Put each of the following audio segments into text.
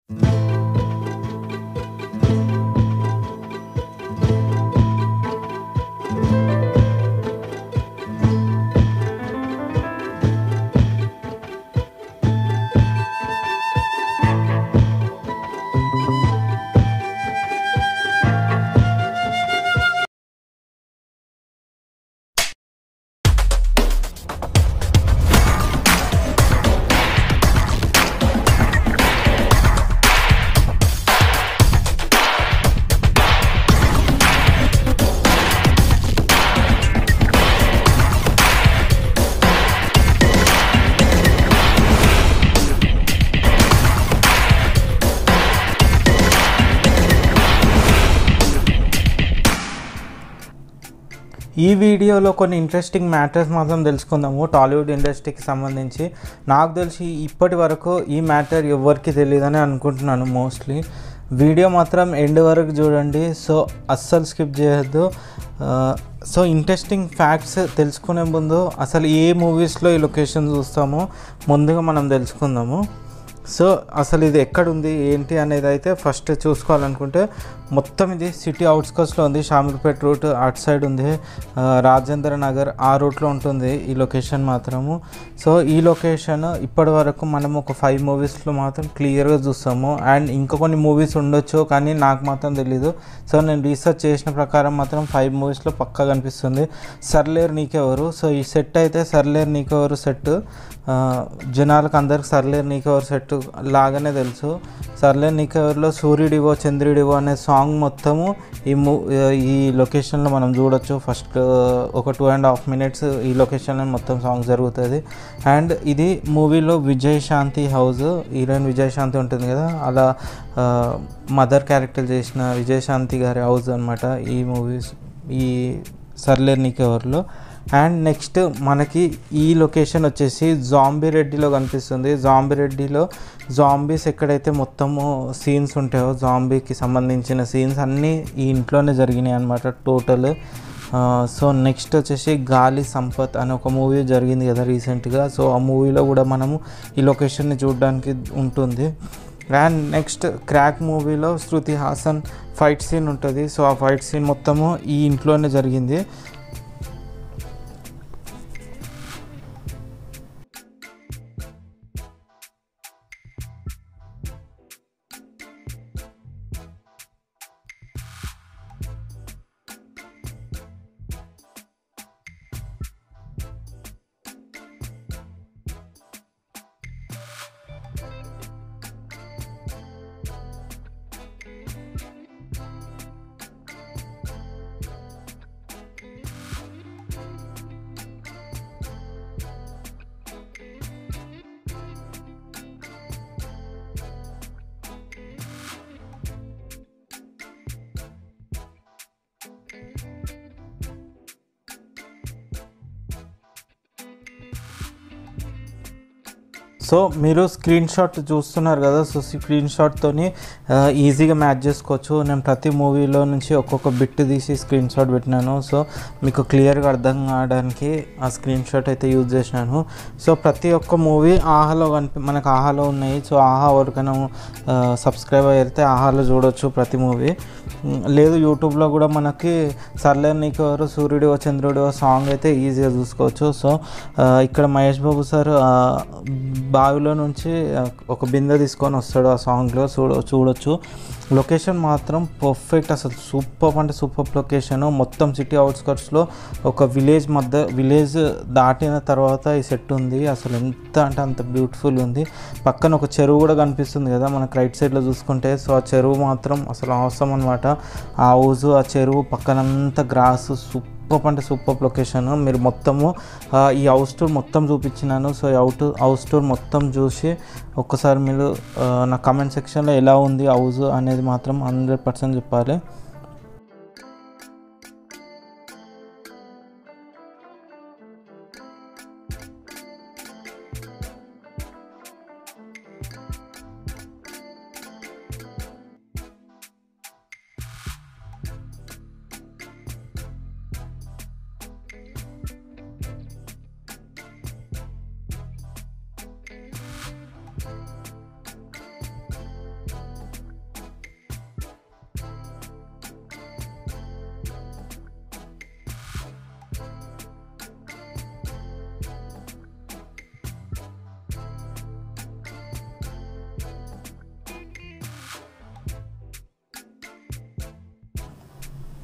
ఈ వీడియోలో కొన్ని ఇంట్రెస్టింగ్ మ్యాటర్స్ మాత్రం తెలుసుకుందాము టాలీవుడ్ ఇండస్ట్రీకి సంబంధించి నాకు తెలిసి ఇప్పటి వరకు ఈ మ్యాటర్ ఎవరికి తెలియదని అనుకుంటున్నాను మోస్ట్లీ వీడియో మాత్రం ఎండ్ వరకు చూడండి సో అస్సలు స్కిప్ చేయొద్దు ఆ, సో ఇంట్రెస్టింగ్ ఫ్యాక్ట్స్ తెలుసుకునే ముందు అసలు ఏ మూవీస్లో ఈ లొకేషన్ చూస్తామో ముందుగా మనం తెలుసుకుందాము సో అసలు ఇది ఎక్కడుంది ఏంటి అనేది అయితే ఫస్ట్ చూసుకోవాలనుకుంటే మొత్తం ఇది సిటీ అవుట్స్కట్స్లో ఉంది షామీర్పేట్ రూట్ అటు సైడ్ ఉంది ఆ, రాజేంద్ర నగర్ ఆ రూట్లో ఉంటుంది ఈ లొకేషన్ మాత్రము సో ఈ లొకేషన్ ఇప్పటి వరకు మనం ఒక ఫైవ్ మూవీస్లో మాత్రం క్లియర్గా చూస్తాము అండ్ ఇంకా కొన్ని మూవీస్ ఉండొచ్చు కానీ నాకు మాత్రం తెలీదు సో నేను రీసెర్చ్ చేసిన ప్రకారం మాత్రం ఫైవ్ మూవీస్లో పక్కా కనిపిస్తుంది సర్లేరు నీకెవరు సో ఈ సెట్ అయితే సర్లేరు నీకెవరు సెట్ జనాలకు అందరికి సర్లేరు నీకెవరు సెట్ లాగానే తెలుసు సర్లేరు నీకెవరిలో సూర్యుడివో చంద్రుడివో అనే సాంగ్ మొత్తము ఈ మూ ఈ లొకేషన్లో మనం చూడొచ్చు ఫస్ట్ ఒక టూ అండ్ హాఫ్ మినిట్స్ ఈ లొకేషన్లో మొత్తం సాంగ్ జరుగుతుంది అండ్ ఇది మూవీలో విజయ్ శాంతి హౌస్ హీరోయిన్ విజయ్ శాంతి ఉంటుంది కదా అలా మదర్ క్యారెక్టర్ చేసిన విజయ్ శాంతి గారి హౌస్ అనమాట ఈ మూవీస్ ఈ సర్లేర్ నీకెవర్లో అండ్ నెక్స్ట్ మనకి ఈ లొకేషన్ వచ్చేసి జాంబీ రెడ్డిలో కనిపిస్తుంది జాంబీ రెడ్డిలో జాంబీస్ ఎక్కడైతే మొత్తము సీన్స్ ఉంటాయో జాంబీకి సంబంధించిన సీన్స్ అన్నీ ఈ ఇంట్లోనే జరిగినాయి అనమాట టోటల్ సో నెక్స్ట్ వచ్చేసి గాలి సంపత్ అనే ఒక మూవీ జరిగింది కదా రీసెంట్గా సో ఆ మూవీలో కూడా మనము ఈ లొకేషన్ని చూడడానికి ఉంటుంది అండ్ నెక్స్ట్ క్రాక్ మూవీలో శృతి హాసన్ ఫైట్ సీన్ ఉంటుంది సో ఆ ఫైట్ సీన్ మొత్తము ఈ ఇంట్లోనే జరిగింది సో మీరు స్క్రీన్ షాట్ చూస్తున్నారు కదా సో స్క్రీన్ షాట్తోని ఈజీగా మ్యాచ్ చేసుకోవచ్చు నేను ప్రతి మూవీలో నుంచి ఒక్కొక్క బిట్ తీసి స్క్రీన్ షాట్ పెట్టినాను సో మీకు క్లియర్గా అర్థం కావడానికి ఆ స్క్రీన్ షాట్ అయితే యూజ్ చేసినాను సో ప్రతి ఒక్క మూవీ ఆహాలో కనిపి మనకు ఆహాలో ఉన్నాయి సో ఆహా ఎవరికైనా సబ్స్క్రైబ్ అయితే ఆహాలో చూడొచ్చు ప్రతి మూవీ లేదు యూట్యూబ్లో కూడా మనకి సర్లే నీకు ఎవరు సూర్యుడివో చంద్రుడివో సాంగ్ అయితే ఈజీగా చూసుకోవచ్చు సో ఆ, ఇక్కడ మహేష్ బాబు సార్ ఆ, బావిలో నుంచి ఆ, ఒక బిందె తీసుకొని వస్తాడు ఆ సాంగ్లో చూడ చూడొచ్చు లొకేషన్ మాత్రం పర్ఫెక్ట్ అసలు సూపర్ అంటే సూపర్ లొకేషన్ మొత్తం సిటీ అవుట్స్కట్స్లో ఒక విలేజ్ మధ్య విలేజ్ దాటిన తర్వాత ఈ సెట్ ఉంది అసలు ఎంత అంటే అంత బ్యూటిఫుల్ ఉంది పక్కన ఒక చెరువు కూడా కనిపిస్తుంది కదా మనకు రైట్ సైడ్లో చూసుకుంటే సో ఆ చెరువు మాత్రం అసలు అవసరం అనమాట ఆ హౌస్ ఆ చెరువు పక్కనంతా గ్రాస్ సూపర్ అంటే సూపర్ లొకేషన్ మీరు మొత్తము ఆ, ఈ హౌస్ టూర్ మొత్తం చూపించినాను సో ఈ అవుట్ హౌస్ టూర్ మొత్తం చూసి ఒక్కసారి మీరు ఆ, నా కమెంట్ సెక్షన్లో ఎలా ఉంది హౌస్ అనేది మాత్రం హండ్రెడ్ పర్సెంట్ చెప్పాలి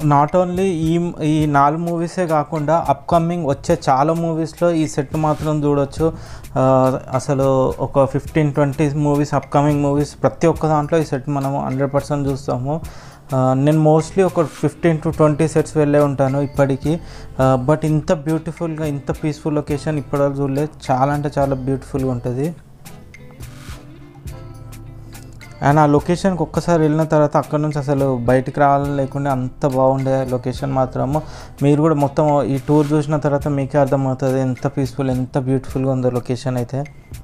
నాట్ ఓన్లీ ఈ ఈ నాలుగు మూవీసే కాకుండా అప్కమింగ్ వచ్చే చాలా మూవీస్లో ఈ సెట్ మాత్రం చూడొచ్చు ఆ, అసలు ఒక fifteen twenty movies upcoming movies ప్రతి ఒక్క దాంట్లో ఈ సెట్ మనము హండ్రెడ్ పర్సెంట్ చూస్తాము ఆ, నేను మోస్ట్లీ ఒక ఫిఫ్టీన్ టు ట్వంటీ సెట్స్ వెళ్ళే ఉంటాను ఇప్పటికీ బట్ ఇంత బ్యూటిఫుల్గా ఇంత పీస్ఫుల్ లొకేషన్ ఇప్పటివరకు చూడలేదు చాలా అంటే చాలా బ్యూటిఫుల్గా ఉంటుంది అండ్ ఆ లొకేషన్కి ఒక్కసారి వెళ్ళిన తర్వాత అక్కడ నుంచి అసలు బయటికి రావాలని లేకుండా అంత బాగుండే లొకేషన్ మాత్రము మీరు కూడా మొత్తం ఈ టూర్ చూసిన తర్వాత మీకే అర్థమవుతుంది ఎంత పీస్ఫుల్ ఎంత బ్యూటిఫుల్గా ఉందో లొకేషన్ అయితే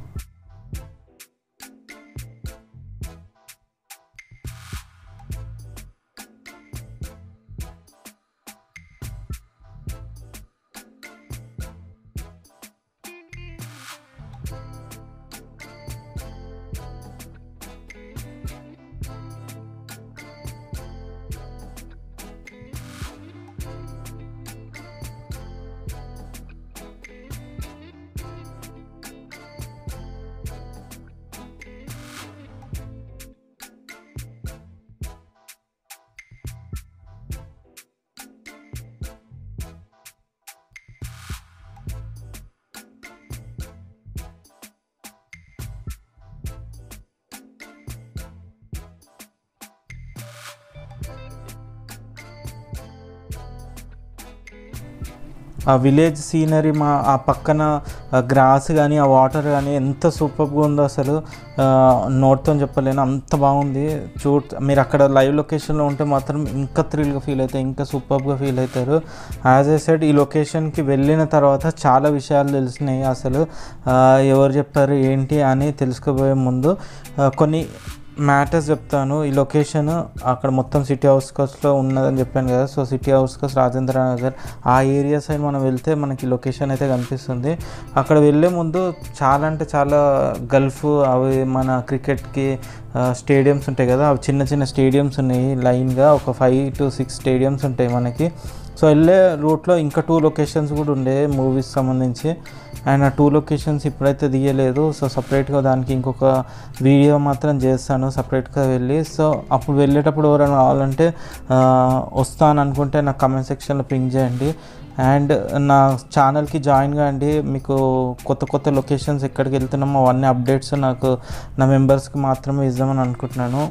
ఆ విలేజ్ సీనరీ మా ఆ పక్కన గ్రాస్ కానీ ఆ వాటర్ కానీ ఎంత సూపర్గా ఉందో అసలు నోట్తో చెప్పలేను అంత బాగుంది చూ మీరు అక్కడ లైవ్ లొకేషన్లో ఉంటే మాత్రం ఇంకా థ్రిల్గా ఫీల్ అవుతారు ఇంకా సూపర్గా ఫీల్ అవుతారు యాజ్ ఏ సైడ్ ఈ లొకేషన్కి వెళ్ళిన తర్వాత చాలా విషయాలు తెలిసినాయి అసలు ఆ, ఎవరు చెప్పారు ఏంటి అని తెలుసుకోబోయే ముందు ఆ, కొన్ని మ్యాటర్స్ చెప్తాను ఈ లొకేషన్ అక్కడ మొత్తం సిటీ అవుట్స్కట్స్లో ఉన్నదని చెప్పాను కదా so city outskirts Rajendra Nagar ఆ ఏరియా సైడ్ మనం వెళ్తే మనకి లొకేషన్ అయితే కనిపిస్తుంది అక్కడ వెళ్ళే ముందు చాలా అంటే చాలా గల్ఫ్ అవి మన క్రికెట్కి స్టేడియంస్ ఉంటాయి కదా అవి చిన్న చిన్న స్టేడియంస్ ఉన్నాయి లైన్గా ఒక ఫైవ్ టు సిక్స్ స్టేడియంస్ ఉంటాయి మనకి సో వెళ్ళే రూట్లో ఇంకా టూ లొకేషన్స్ కూడా ఉండే మూవీస్ సంబంధించి అండ్ ఆ టూ లొకేషన్స్ ఇప్పుడైతే తీయలేదు సో సపరేట్గా దానికి ఇంకొక వీడియో మాత్రం చేస్తాను సపరేట్గా వెళ్ళి సో అప్పుడు వెళ్ళేటప్పుడు ఎవరైనా కావాలంటే ఆ, వస్తాను అనుకుంటే నాకు కమెంట్ సెక్షన్లో పింక్ చేయండి అండ్ నా ఛానల్కి జాయిన్ కాండి మీకు కొత్త కొత్త లొకేషన్స్ ఎక్కడికి వెళ్తున్నామో అవన్నీ అప్డేట్స్ నాకు నా మెంబర్స్కి మాత్రమే ఇద్దామని అనుకుంటున్నాను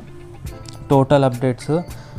టోటల్ అప్డేట్స్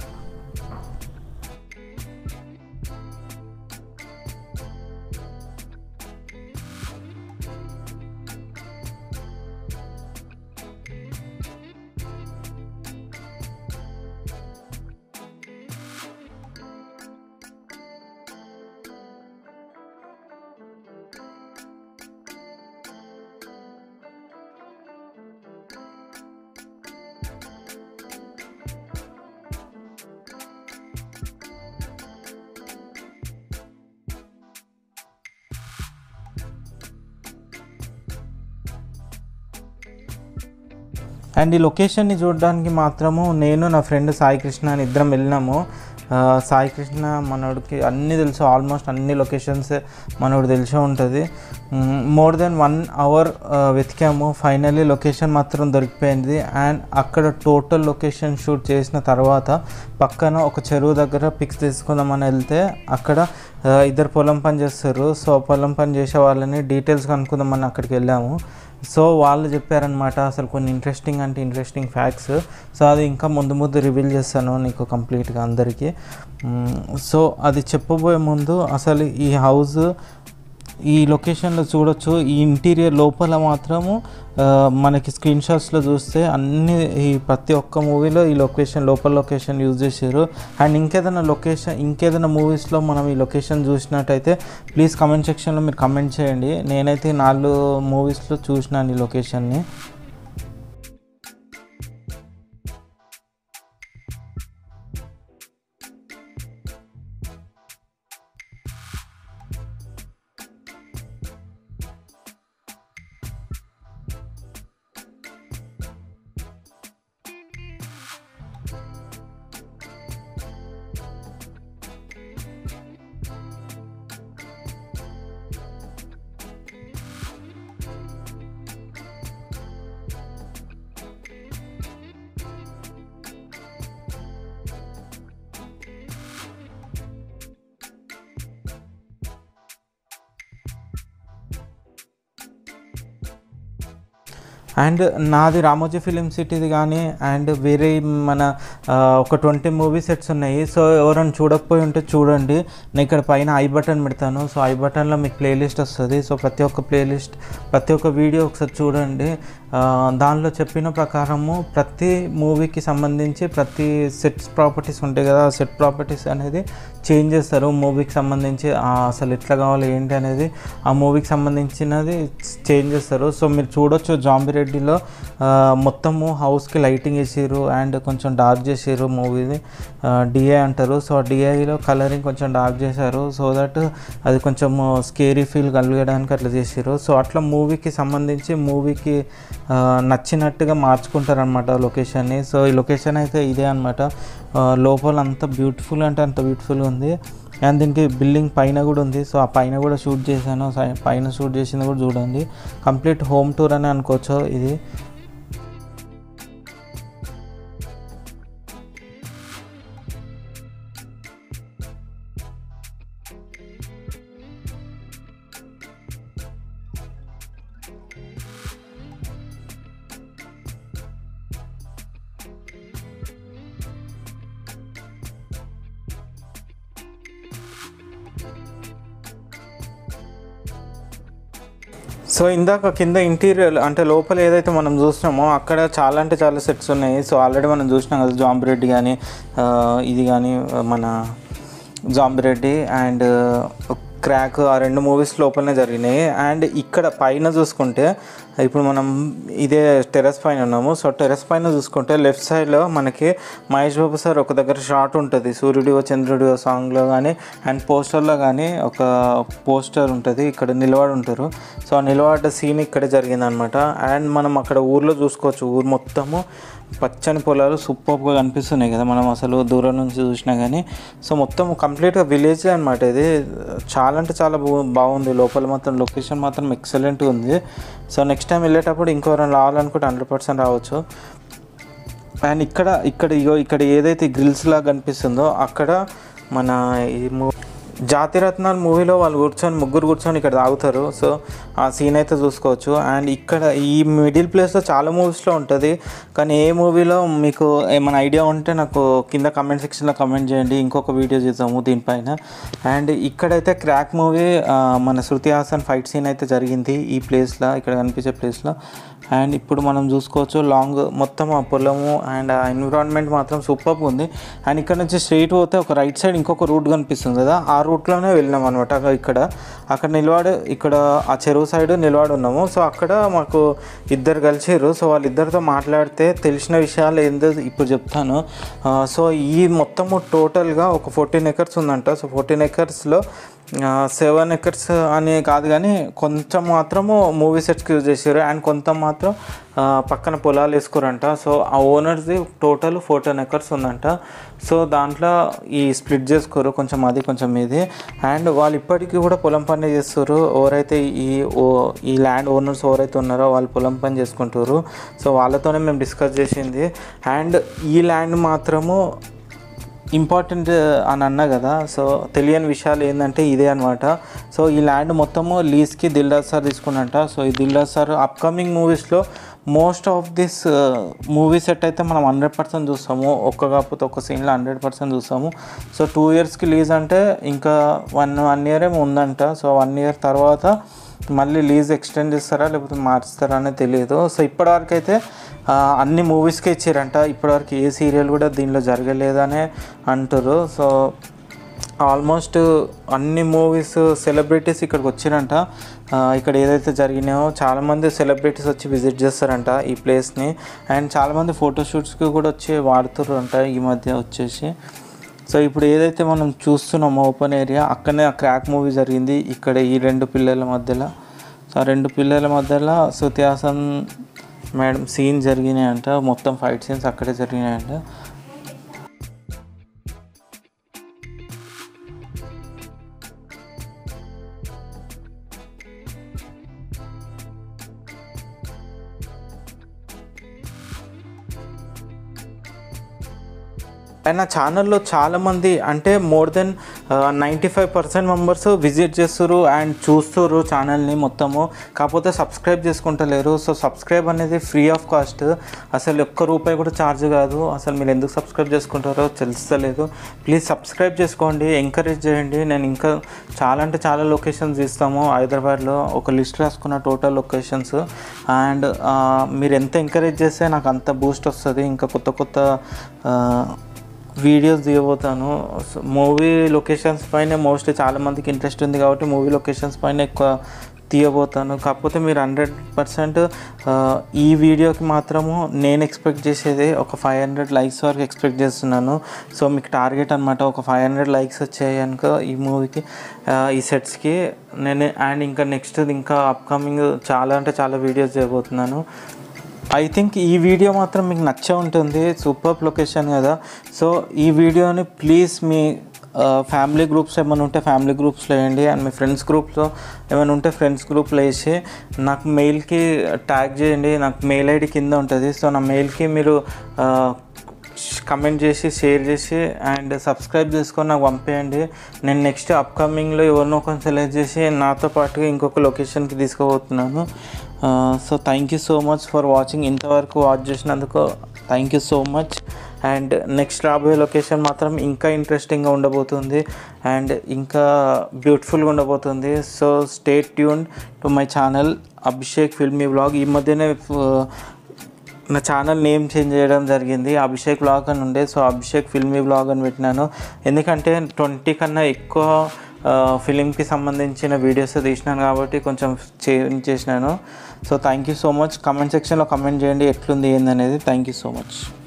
అండ్ ఈ లొకేషన్ని చూడడానికి మాత్రము నేను నా ఫ్రెండ్ సాయి కృష్ణ అని ఇద్దరం వెళ్ళినాము ఆ, సాయి కృష్ణ మనోడికి అన్నీ తెలుసు ఆల్మోస్ట్ అన్ని లొకేషన్స్ మనోడు తెలిసే ఉంటుంది మోర్ దెన్ వన్ అవర్ వెతికాము ఫైనల్లీ లొకేషన్ మాత్రం దొరికిపోయింది అండ్ అక్కడ టోటల్ లొకేషన్ షూట్ చేసిన తర్వాత పక్కన ఒక చెరువు దగ్గర పిక్స్ తీసుకుందామని వెళ్తే అక్కడ ఆ, ఇద్దరు పొలం పని చేస్తారు సో పొలం పని చేసే వాళ్ళని డీటెయిల్స్ కనుక్కుందామని అక్కడికి వెళ్ళాము సో వాళ్ళు చెప్పారనమాట అసలు కొన్ని ఇంట్రెస్టింగ్ అంటే ఇంట్రెస్టింగ్ ఫ్యాక్ట్స్ సో అది ఇంకా ముందు ముందు రివీల్ చేస్తాను నీకు కంప్లీట్గా అందరికీ మ్, సో అది చెప్పబోయే ముందు అసలు ఈ హౌస్ ఈ లొకేషన్లో చూడొచ్చు ఈ ఇంటీరియర్ లోపల మాత్రము ఆ, మనకి స్క్రీన్ షాట్స్లో చూస్తే అన్ని ఈ ప్రతి ఒక్క మూవీలో ఈ లొకేషన్ లోపల లొకేషన్ యూజ్ చేశారు అండ్ ఇంకేదైనా లొకేషన్ ఇంకేదైనా మూవీస్లో మనం ఈ లొకేషన్ చూసినట్టయితే ప్లీజ్ కమెంట్ సెక్షన్లో మీరు కమెంట్ చేయండి నేనైతే నాలుగు మూవీస్లో చూసినాను ఈ లొకేషన్ని అండ్ నాది రామోజీ ఫిలిం సిటీది కానీ అండ్ వేరే మన ఆ, ఒక ట్వంటీ మూవీ సెట్స్ ఉన్నాయి సో ఎవరైనా చూడకపోయి ఉంటే చూడండి నేను ఇక్కడ పైన ఐ బటన్ పెడతాను సో ఐ బటన్లో మీకు ప్లేలిస్ట్ వస్తుంది సో ప్రతి ఒక్క ప్లేలిస్ట్ ప్రతి ఒక్క వీడియో ఒకసారి చూడండి ఆ, దానిలో చెప్పిన ప్రకారము ప్రతి మూవీకి సంబంధించి ప్రతి సెట్స్ ప్రాపర్టీస్ ఉంటాయి కదా ఆ సెట్ ప్రాపర్టీస్ అనేది చేంజ్ చేస్తారు మూవీకి సంబంధించి ఆ, అసలు ఎట్లా కావాలి ఏంటి అనేది ఆ మూవీకి సంబంధించినది చేంజ్ చేస్తారు సో మీరు చూడొచ్చు జాంబిరెడ్డిలో ఆ, మొత్తము హౌస్కి లైటింగ్ వేసారు అండ్ కొంచెం డార్క్ చేసారు మూవీని డిఐ అంటారు సో డిఐలో కలరింగ్ కొంచెం డార్క్ చేశారు సో దట్ అది కొంచెం స్కేరీ ఫీల్ కలిగడానికి అట్లా చేసారు సో అట్లా మూవీకి సంబంధించి మూవీకి నచ్చినట్టుగా మార్చుకుంటారు అనమాట లొకేషన్ని సో ఈ లొకేషన్ అయితే ఇదే అనమాట లోపల అంత బ్యూటిఫుల్ అంటే అంత బ్యూటిఫుల్ ఉంది అండ్ దీనికి బిల్డింగ్ పైన కూడా ఉంది సో ఆ పైన కూడా షూట్ చేశాను సై- పైన షూట్ చేసింది కూడా చూడండి కంప్లీట్ హోమ్ టూర్ అని అనుకోవచ్చు ఇది సో ఇందాక కింద ఇంటీరియర్ అంటే లోపల ఏదైతే మనం చూసినామో అక్కడ చాలా అంటే చాలా సెట్స్ ఉన్నాయి సో ఆల్రెడీ మనం చూసినాం కదా జాంబిరెడ్డి కానీ ఇది కానీ మన జాంబిరెడ్డి అండ్ క్రాక్ ఆ రెండు మూవీస్ లోపలనే జరిగినాయి అండ్ ఇక్కడ పైన చూసుకుంటే ఇప్పుడు మనం ఇదే టెర్రస్ పైన ఉన్నాము సో టెర్రస్ పైన చూసుకుంటే లెఫ్ట్ సైడ్లో మనకి మహేష్ బాబు సార్ ఒక దగ్గర షార్ట్ ఉంటుంది సూర్యుడివో చంద్రుడివో సాంగ్లో కానీ అండ్ పోస్టర్లో కానీ ఒక పోస్టర్ ఉంటుంది ఇక్కడ నిలబడి ఉంటారు సో ఆ నిలబడ్డ సీన్ ఇక్కడే జరిగిందనమాట అండ్ మనం అక్కడ ఊర్లో చూసుకోవచ్చు ఊరు మొత్తము పచ్చని పొలాలు సూపర్గా కనిపిస్తున్నాయి కదా మనం అసలు దూరం నుంచి చూసినా కానీ సో మొత్తం కంప్లీట్గా విలేజ్ అనమాట ఇది చాలా అంటే చాలా బా- బాగుంది లోపల మాత్రం లొకేషన్ మాత్రం ఎక్సలెంట్గా ఉంది సో నెక్స్ట్ టైం వెళ్ళేటప్పుడు ఇంకెవరైనా రావాలనుకుంటే హండ్రెడ్ పర్సెంట్ రావచ్చు అండ్ ఇక్కడ ఇక్కడ ఇగో ఇక్కడ ఏదైతే గ్రిల్స్ లాగా కనిపిస్తుందో అక్కడ మన ఈ మూ జాతిరత్నాలు మూవీలో వాళ్ళు కూర్చొని ముగ్గురు కూర్చొని ఇక్కడ తాగుతారు సో ఆ సీన్ అయితే చూసుకోవచ్చు అండ్ ఇక్కడ ఈ మిడిల్ ప్లేస్లో చాలా మూవీస్లో ఉంటుంది కానీ ఏ మూవీలో మీకు ఏమైనా ఐడియా ఉంటే నాకు కింద కమెంట్ సెక్షన్లో కమెంట్ చేయండి ఇంకొక వీడియో చేద్దాము దీనిపైన అండ్ ఇక్కడైతే క్రాక్ మూవీ మన శృతి హాసన్ ఫైట్ సీన్ అయితే జరిగింది ఈ ప్లేస్లో ఇక్కడ కనిపించే ప్లేస్లో అండ్ ఇప్పుడు మనం చూసుకోవచ్చు లాంగ్ మొత్తం ఆ పొలము అండ్ ఆ ఎన్విరాన్మెంట్ మాత్రం సూపర్గా ఉంది అండ్ ఇక్కడ నుంచి స్ట్రైట్ పోతే ఒక రైట్ సైడ్ ఇంకొక రూట్ కనిపిస్తుంది కదా ఆ రూట్లోనే వెళ్ళినాం అనమాట ఇక్కడ అక్కడ నిలబడి ఇక్కడ ఆ చెరువు సైడ్ నిలబడి ఉన్నాము సో అక్కడ మాకు ఇద్దరు కలిసిర్రు సో వాళ్ళిద్దరితో మాట్లాడితే తెలిసిన విషయాలు ఏందో ఇప్పుడు చెప్తాను ఆ, సో ఈ మొత్తము టోటల్గా ఒక ఫోర్టీన్ ఎకర్స్ ఉందంట సో ఫోర్టీన్ ఎకర్స్లో సెవెన్ ఎకర్స్ అని కాదు కానీ కొంచెం మాత్రము మూవీ సెట్స్కి యూజ్ చేశారు అండ్ కొంత మాత్రం ఆ, పక్కన పొలాలు వేసుకోరంట సో ఆ ఓనర్ది టోటల్ ఫోర్టీన్ ఎకర్స్ ఉందంట సో దాంట్లో ఈ స్ప్లిట్ చేసుకోరు కొంచెం అది కొంచెం ఇది అండ్ వాళ్ళు ఇప్పటికీ కూడా పొలం పని చేస్తారు ఎవరైతే ఈ ఓ ఈ ల్యాండ్ ఓనర్స్ ఎవరైతే ఉన్నారో వాళ్ళు పొలం పని చేసుకుంటారు సో వాళ్ళతోనే మేము డిస్కస్ చేసింది అండ్ ఈ ల్యాండ్ మాత్రము ఇంపార్టెంట్ అని అన్నా కదా సో తెలియని విషయాలు ఏంటంటే ఇదే అనమాట సో ఈ ల్యాండ్ మొత్తము లీజ్కి దిల్రాజ్ సార్ తీసుకున్నట్ట సో ఈ దిల్రాజ్ సార్ అప్కమింగ్ మూవీస్లో most of this movie set అయితే మనం హండ్రెడ్ పర్సెంట్ చూస్తాము ఒక్క కాకపోతే ఒక సీన్లో హండ్రెడ్ పర్సెంట్ చూస్తాము సో టూ ఇయర్స్కి లీజ్ అంటే ఇంకా వన్ వన్ ఇయర్ ఏమో ఉందంట సో వన్ ఇయర్ తర్వాత మళ్ళీ లీజ్ ఎక్స్టెండ్ చేస్తారా లేకపోతే మార్చుతారా అనేది తెలియదు సో ఇప్పటివరకు అయితే ఆ, అన్ని మూవీస్కే ఇచ్చారంట ఇప్పటివరకు ఏ సీరియల్ కూడా దీనిలో జరగలేదనే అంటారు సో ఆల్మోస్ట్ అన్ని మూవీస్ సెలబ్రిటీస్ ఇక్కడికి వచ్చిరంట ఆ, ఇక్కడ ఏదైతే జరిగినాయో చాలామంది సెలబ్రిటీస్ వచ్చి విజిట్ చేస్తారంట ఈ ప్లేస్ని అండ్ చాలామంది ఫోటోషూట్స్కి కూడా వచ్చి వాడుతారంట ఈ మధ్య వచ్చేసి సో ఇప్పుడు ఏదైతే మనం చూస్తున్నామో ఓపెన్ ఏరియా అక్కడనే ఆ క్రాక్ మూవీ జరిగింది ఇక్కడ ఈ రెండు పిల్లల మధ్యలో సో ఆ రెండు పిల్లల మధ్యలో శృతి హాసన్ మేడం సీన్ జరిగినాయంట మొత్తం ఫైట్ సీన్స్ అక్కడే జరిగినాయంట అండ్ నా ఛానల్లో చాలామంది అంటే more than ninety five percent members visit చేస్తారు అండ్ చూస్తారు ఛానల్ని మొత్తము కాకపోతే సబ్స్క్రైబ్ చేసుకుంటలేరు సో సబ్స్క్రైబ్ అనేది ఫ్రీ ఆఫ్ కాస్ట్ అసలు ఒక్క రూపాయి కూడా ఛార్జ్ కాదు అసలు మీరు ఎందుకు సబ్స్క్రైబ్ చేసుకుంటారో తెలుస్తలేదు ప్లీజ్ సబ్స్క్రైబ్ చేసుకోండి ఎంకరేజ్ చేయండి నేను ఇంకా చాలా అంటే చాలా లొకేషన్స్ ఇస్తాము హైదరాబాద్లో ఒక లిస్ట్ రాసుకున్న టోటల్ లొకేషన్స్ అండ్ మీరు ఎంత ఎంకరేజ్ చేస్తే నాకు అంత బూస్ట్ వస్తుంది ఇంకా కొత్త కొత్త ఆ, వీడియోస్ దిగబోతాను మూవీ లొకేషన్స్ పైన మోస్ట్లీ చాలా మందికి ఇంట్రెస్ట్ ఉంది కాబట్టి మూవీ లొకేషన్స్ పైన ఎక్కువ తీయబోతాను కాకపోతే మీరు హండ్రెడ్ పర్సెంట్ ఈ వీడియోకి మాత్రము నేను ఎక్స్పెక్ట్ చేసేది ఒక ఫైవ్ హండ్రెడ్ లైక్స్ వరకు ఎక్స్పెక్ట్ చేస్తున్నాను సో మీకు టార్గెట్ అనమాట ఒక ఫైవ్ హండ్రెడ్ లైక్స్ వచ్చాయి కనుక ఈ మూవీకి ఈ సెట్స్కి నేను అండ్ ఇంకా నెక్స్ట్ ఇంకా అప్కమింగ్ చాలా అంటే చాలా వీడియోస్ చేయబోతున్నాను ఐ థింక్ ఈ వీడియో మాత్రం మీకు నచ్చే ఉంటుంది సూపర్ లొకేషన్ కదా సో ఈ వీడియోని ప్లీజ్ మీ ఫ్యామిలీ గ్రూప్స్ ఏమైనా ఉంటే ఫ్యామిలీ గ్రూప్స్లో వేయండి అండ్ మీ ఫ్రెండ్స్ గ్రూప్లో ఏమైనా ఉంటే ఫ్రెండ్స్ గ్రూప్లో వేసి నాకు మెయిల్కి ట్యాగ్ చేయండి నాకు మెయిల్ ఐడి కింద ఉంటుంది సో నా మెయిల్కి మీరు కమెంట్ చేసి షేర్ చేసి అండ్ సబ్స్క్రైబ్ చేసుకొని నాకు పంపేయండి నేను నెక్స్ట్ అప్కమింగ్లో ఎవరినో ఒకరిని సెలెక్ట్ చేసి నాతో పాటుగా ఇంకొక లొకేషన్కి తీసుకుపోతున్నాను so thank you so much for watching ఇంతవరకు వాచ్ చేసినందుకు thank you so much and next రాబోయే లొకేషన్ మాత్రం ఇంకా ఇంట్రెస్టింగ్గా ఉండబోతుంది అండ్ ఇంకా బ్యూటిఫుల్గా ఉండబోతుంది so stay tune to my channel Abhishek filmy blog ఈ మధ్యనే uh, నా ఛానల్ నేమ్ చేంజ్ చేయడం జరిగింది అభిషేక్ బ్లాగ్ అని ఉండే సో అభిషేక్ ఫిల్మీ బ్లాగ్ అని పెట్టినాను ఎందుకంటే ట్వంటీ కన్నా ఎక్కువ ఫిలింకి సంబంధించిన వీడియోస్ తీసినాను కాబట్టి కొంచెం చేంజ్ చేసినాను so thank you so much comment సెక్షన్లో కమెంట్ చేయండి ఎట్లుంది ఏందనేది థ్యాంక్ యూ సో మచ్